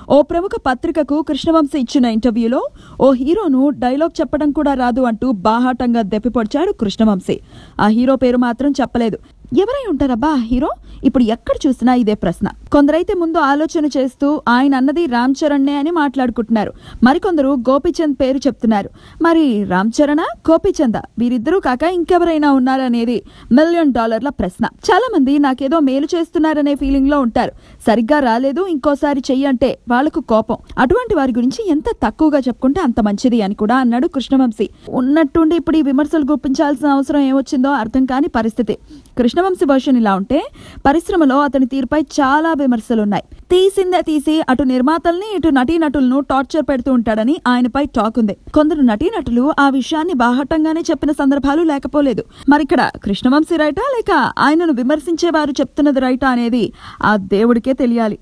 ఓ ప్రముఖ పత్రికకు కృష్ణవంశీ ఇచ్చిన ఇంటర్వ్యూలో ఓ హీరోను డైలాగ్ చెప్పడం కూడా రాదు అంటూ బాహాటంగా దెప్పిపొడిచాడు కృష్ణవంశీ ఆ హీరో పేరు మాత్రం చెప్పలేదు ఎవరై ఉంటారబ్బా ఆ హీరో ఇప్పుడు ఎక్కడ చూసినా ఇదే ప్రశ్న కొందరైతే ముందు ఆలోచన చేస్తూ ఆయన అన్నది రామ్ చరణ్నే అని మాట్లాడుకుంటున్నారు మరికొందరు గోపీచంద్ పేరు చెప్తున్నారు మరి రామ్ చరణా గోపీచందా వీరిద్దరూ కాక ఇంకెవరైనా ఉన్నారనేది మిలియన్ డాలర్ల ప్రశ్న చాలా మంది నాకేదో మేలు చేస్తున్నారనే ఫీలింగ్ లో ఉంటారు సరిగ్గా రాలేదు ఇంకోసారి చెయ్యి అంటే వాళ్లకు కోపం అటువంటి వారి గురించి ఎంత తక్కువగా చెప్పుకుంటే అంత మంచిది అని కూడా అన్నాడు కృష్ణవంశీ ఉన్నట్టుండి ఇప్పుడు ఈ విమర్శలు గుప్పించాల్సిన అవసరం ఏమొచ్చిందో అర్థం కాని పరిస్థితి కృష్ణవంశీ వర్షన్ ఇలా ఉంటే పరిశ్రమలో అతని తీరుపై చాలా విమర్శలున్నాయి తీసిందే తీసి అటు నిర్మాతల్ని ఇటు నటీనటులను టార్చర్ పెడుతూ ఉంటాడని ఆయనపై టాక్ ఉంది కొందరు నటీనటులు ఆ విషయాన్ని బాహటంగానే చెప్పిన సందర్భాలు లేకపోలేదు మరిక్కడ కృష్ణవంశీ రైటా లేక ఆయనను విమర్శించే వారు చెప్తున్నది రైటా అనేది ఆ దేవుడికే తెలియాలి